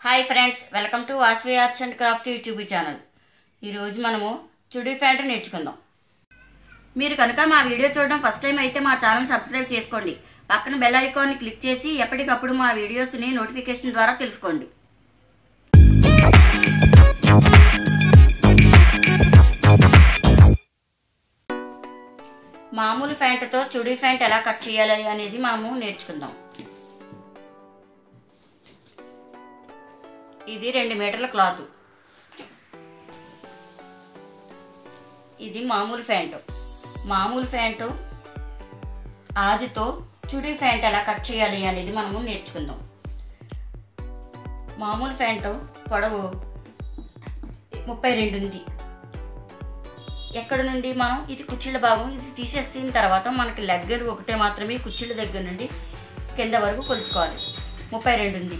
Hi friends welcome to Vasvi arts and craft YouTube channel ఈరోజు మనము చుడీ pant నేర్చుకుందాం మీరు కనుక మా వీడియో చూడడం ఫస్ట్ టైం అయితే మా ఛానల్ సబ్స్క్రైబ్ చేసుకోండి పక్కన బెల్ ఐకాన్ని క్లిక్ చేసి ఎప్పటికప్పుడు మా వీడియోస్ని నోటిఫికేషన్ ద్వారా తెలుసుకోండి మామూలు ప్యాంటుతో చుడీ ప్యాంట్ ఎలా కట్ చేయాలి అనేది మనము నేర్చుకుందాం ఇది రెండు మీటర్ల క్లాత్ ఇది మామూలు ప్యాంటు మామూలు ప్యాంటు ఆదితో చుడీ ప్యాంట్ ఎలా కట్ చేయాలి అనేది మనము నేర్చుకుందాం మామూలు ప్యాంటు పొడవు ముప్పై రెండు ఉంది ఎక్కడ నుండి మనం ఇది కుర్చీల భాగం ఇది తీసేసిన తర్వాత మనకి లెగ్గర్ ఒకటే మాత్రమే కుర్చీల దగ్గర నుండి కింద వరకు కొలుచుకోవాలి ముప్పై రెండు ఉంది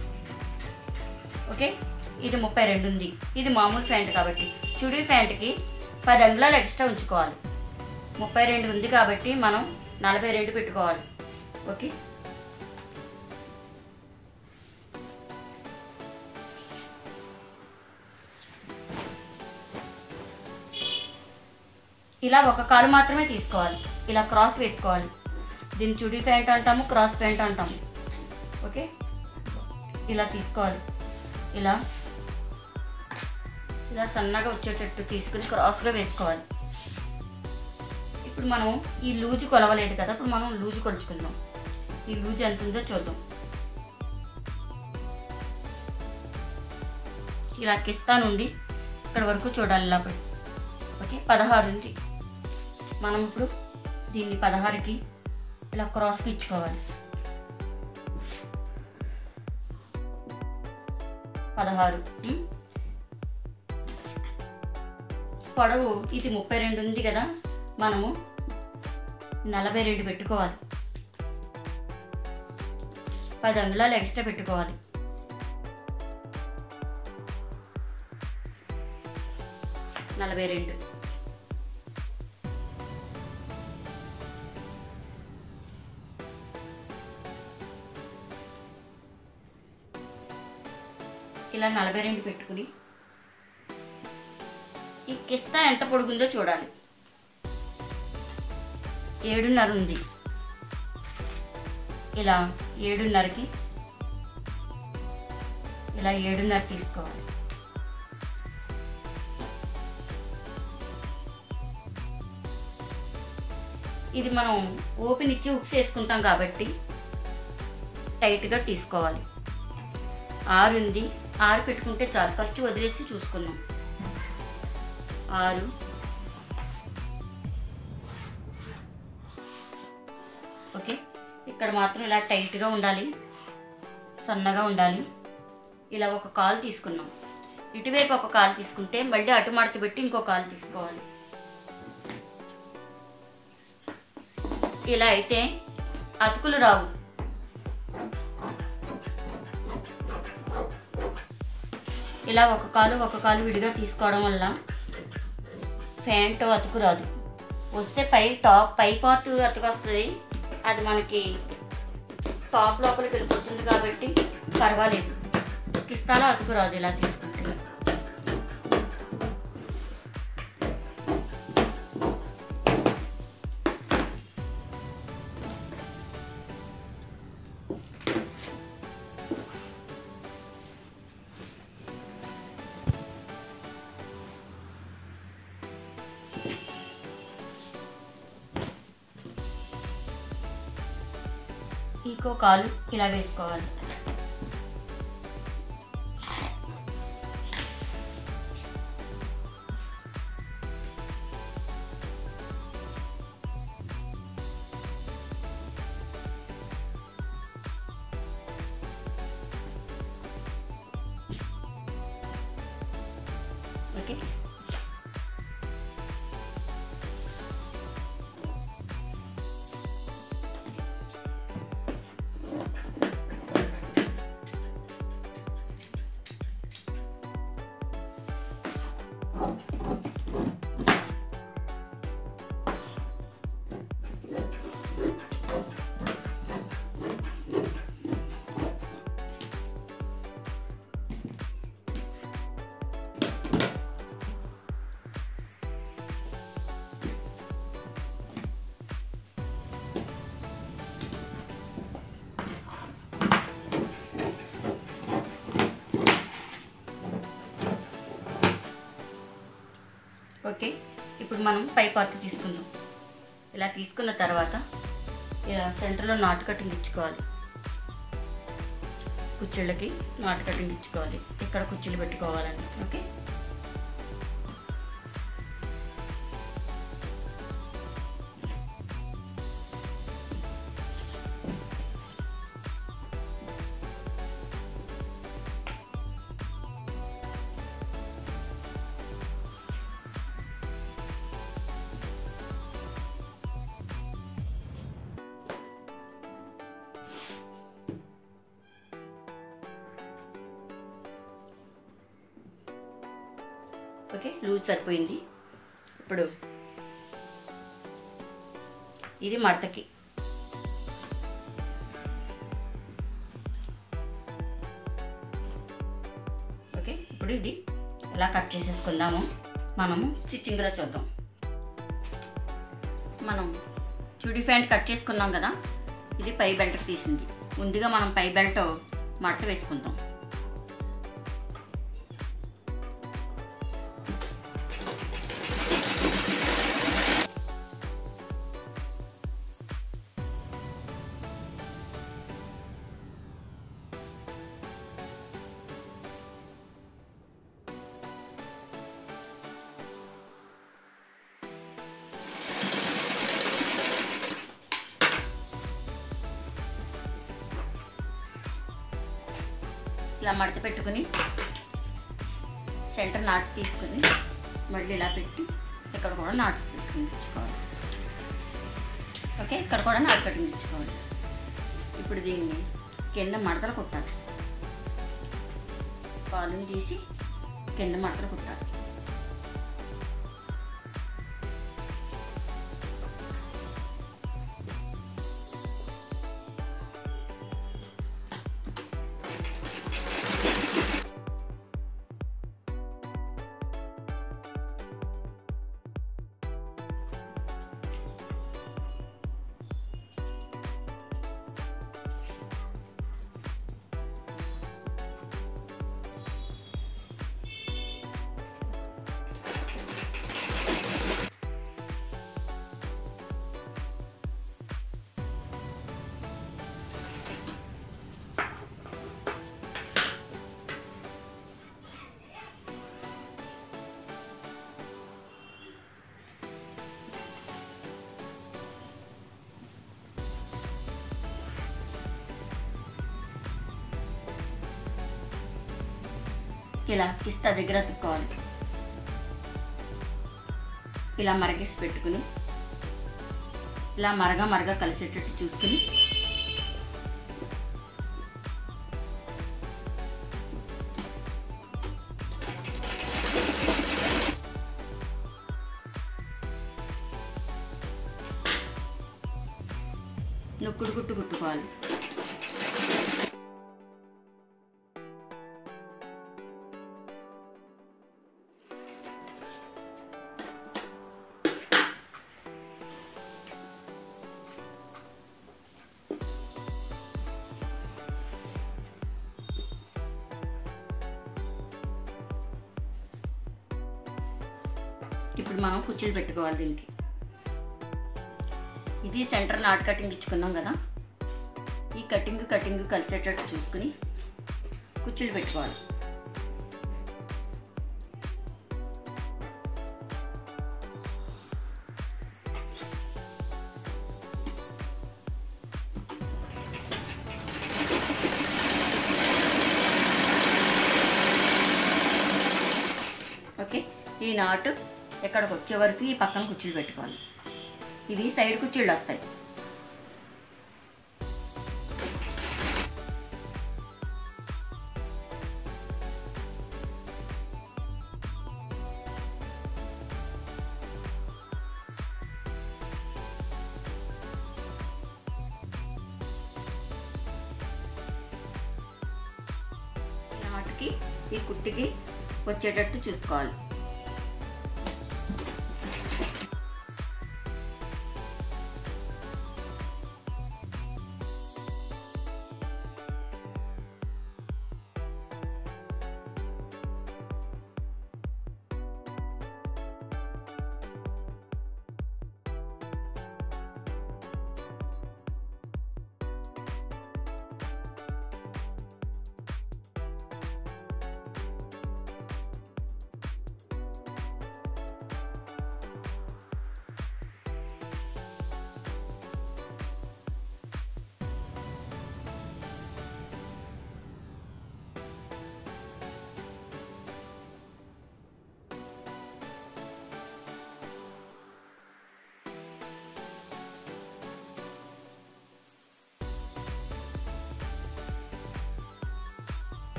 ఓకే ఇది ముప్పై రెండు ఉంది ఇది మామూలు ప్యాంట్ కాబట్టి చుడీ ప్యాంట్కి పది అంగుళాలు ఎక్స్ట్రా ఉంచుకోవాలి ముప్పై రెండు ఉంది కాబట్టి మనం నలభై రెండు పెట్టుకోవాలి ఓకే ఇలా ఒక కాలు మాత్రమే తీసుకోవాలి ఇలా క్రాస్ వేసుకోవాలి దీన్ని చుడీ ప్యాంట్ అంటాము క్రాస్ ప్యాంట్ అంటాము ఓకే ఇలా తీసుకోవాలి ఇలా ఇలా సన్నగా వచ్చేటట్టు తీసుకుని క్రాస్గా వేసుకోవాలి ఇప్పుడు మనం ఈ లూజు కొలవలేదు కదా ఇప్పుడు మనం లూజు కొలుచుకుందాం ఈ లూజు ఎంత ఉందో చూద్దాం ఇలా కిస్తా నుండి ఇక్కడ వరకు చూడాలి ఇలా పడి ఓకే పదహారు ఉంది మనం ఇప్పుడు దీన్ని పదహారుకి ఇలా క్రాస్కి ఇచ్చుకోవాలి పదహారు ఉం? పొడవు ఇది ముప్పై రెండు ఉంది కదా మనము నలభై రెండు పెట్టుకోవాలి పది అంగుళాలు ఎక్స్ట్రా పెట్టుకోవాలి నలభై రెండు ఇలా నలభై రెండు పెట్టుకుని ఈ కిస్తా ఎంత పొడుగుందో చూడాలి ఏడున్నర ఉంది ఇలా ఏడున్నరకి ఇలా ఏడున్నర తీసుకోవాలి ఇది మనం ఓపెన్ ఇచ్చి హుక్స్ వేసుకుంటాం కాబట్టి టైట్గా తీసుకోవాలి ఆరు ఉంది ఆరు పెట్టుకుంటే చాలు ఖర్చు వదిలేసి చూసుకుందాం ఆరు ఓకే ఇక్కడ మాత్రం ఇలా టైట్గా ఉండాలి సన్నగా ఉండాలి ఇలా ఒక కాలు తీసుకున్నాం ఇటువైపు ఒక కాలు తీసుకుంటే మళ్ళీ అటు మడత పెట్టి ఇంకో కాలు తీసుకోవాలి ఇలా అయితే అతుకులు రావు ఇలా ఒక కాలు ఒక కాలు విడిగా తీసుకోవడం వల్ల ప్యాంట్ అతుకు రాదు వస్తే పై టాప్ పై పార్ట్ అతుకు వస్తుంది అది మనకి టాప్ లోపలికి వెళ్ళిపోతుంది కాబట్టి పర్వాలేదు కిస్తాలో అతుకు రాదు ఇలా తీసుకుంటే ఇంకో కాలు ఇలా వేసుకోవాలి ఓకే ఓకే ఇప్పుడు మనం పై పార్ట్ తీసుకుందాం ఇలా తీసుకున్న తర్వాత ఇలా సెంటర్లో నాటు కటింగ్ ఇచ్చుకోవాలి కుర్చీళ్ళకి నాటు కటింగ్ ఇచ్చుకోవాలి ఇక్కడ కుర్చీలు పెట్టుకోవాలండి ఓకే ఓకే లూజ్ సరిపోయింది ఇప్పుడు ఇది మడతకి ఓకే ఇప్పుడు ఇది ఎలా కట్ చేసేసుకుందాము మనము స్టిచ్చింగ్లో చూద్దాం మనం చుడి ప్యాంట్ కట్ చేసుకున్నాం కదా ఇది పై బెల్ట్కి తీసింది ముందుగా మనం పై బెల్ట్ మడత వేసుకుందాం ఇలా మడత పెట్టుకుని సెంటర్ నాటు తీసుకుని మళ్ళీ ఇలా పెట్టి ఇక్కడ కూడా నాటు పెట్టుకుని తెచ్చుకోవాలి ఓకే ఇక్కడ కూడా నాటు పెట్టుకుని తెచ్చుకోవాలి ఇప్పుడు దీన్ని కింద మడతలు కుట్టాలి పాలుని తీసి కింద మడతలు కుట్టాలి ఇలా కిస్తా దగ్గర అతుక్కోవాలి ఇలా మరగేసి పెట్టుకుని ఇలా మరగ మరగ కలిసేటట్టు చూసుకుని నొక్కుడు కుట్టు కుట్టుకోవాలి ఇప్పుడు మనం కుర్చీలు పెట్టుకోవాలి దీనికి ఇది సెంటర్ నాట్ కటింగ్ ఇచ్చుకున్నాం కదా ఈ కటింగ్ కటింగ్ కలిసేటట్టు చూసుకుని కుర్చీలు పెట్టుకోవాలి ఓకే ఈ నాటు ఎక్కడికి వచ్చే వరకు ఈ పక్కన కుర్చీలు పెట్టుకోవాలి ఇవి సైడ్ కుర్చీళ్ళు వస్తాయి ఈ నాటుకి ఈ కుట్టికి వచ్చేటట్టు చూసుకోవాలి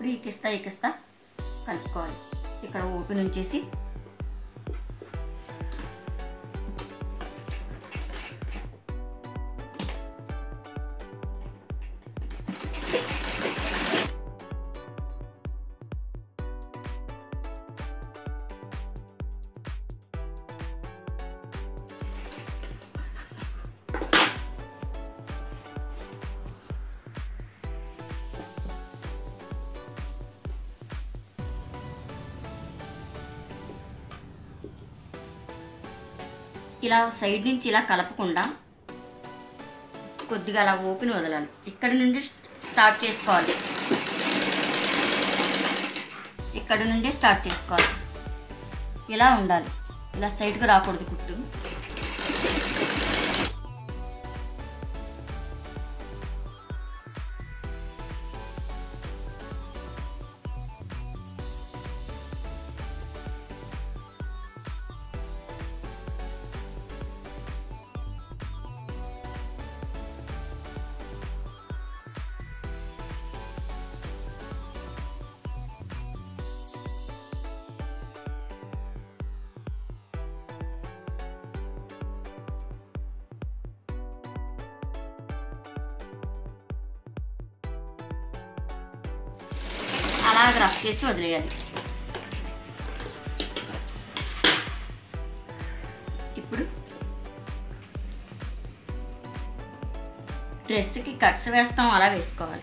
అప్పుడప్పుడు ఈకిస్తా ఈకిస్తా కలుపుకోవాలి ఇక్కడ ఓపెన్ ఉంచేసి ఇలా సైడ్ నుంచి ఇలా కలపకుండా కొద్దిగా అలా ఓపెన్ వదలాలి ఇక్కడ నుండి స్టార్ట్ చేసుకోవాలి ఇక్కడ నుండి స్టార్ట్ చేసుకోవాలి ఇలా ఉండాలి ఇలా సైడ్కి రాకూడదు కుట్టు అలాగ రఫ్ చేసి వదిలేయాలి ఇప్పుడు డ్రెస్కి కట్స్ వేస్తాం అలా వేసుకోవాలి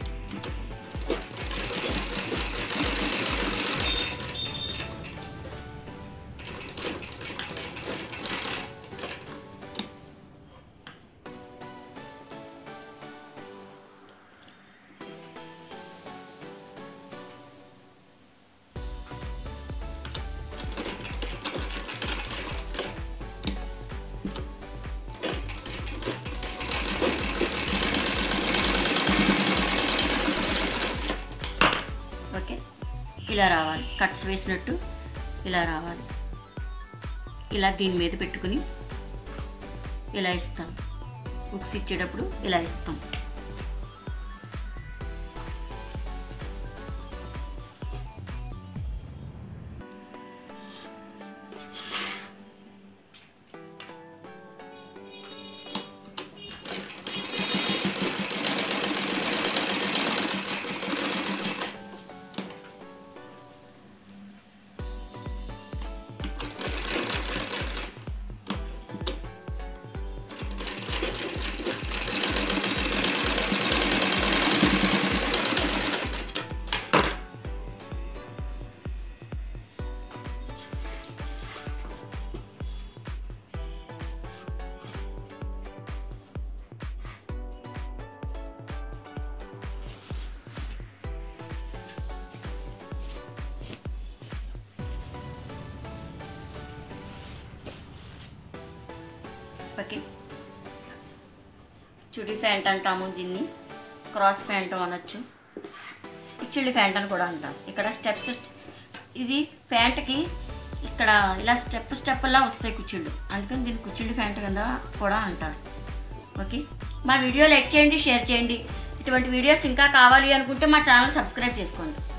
ఓకే ఇలా రావాలి కట్స్ వేసినట్టు ఇలా రావాలి ఇలా దీని మీద పెట్టుకుని ఇలా ఇస్తాం బుక్స్ ఇచ్చేటప్పుడు ఇలా ఇస్తాం ఓకే చుడి ప్యాంట్ అంటాము దీన్ని క్రాస్ ప్యాంట్ అనొచ్చు ఇచ్చిళ్ళి ప్యాంట్ అని కూడా అంటాం ఇక్కడ స్టెప్స్ ఇది ప్యాంట్కి ఇక్కడ ఇలా స్టెప్ స్టెప్లా వస్తాయి కుచ్చిళ్ళు అందుకని దీన్ని కుచ్చిళ్ళు ప్యాంట్ కింద కూడా అంటారు ఓకే మా వీడియో లైక్ చేయండి షేర్ చేయండి ఇటువంటి వీడియోస్ ఇంకా కావాలి అనుకుంటే మా ఛానల్ సబ్స్క్రైబ్ చేసుకోండి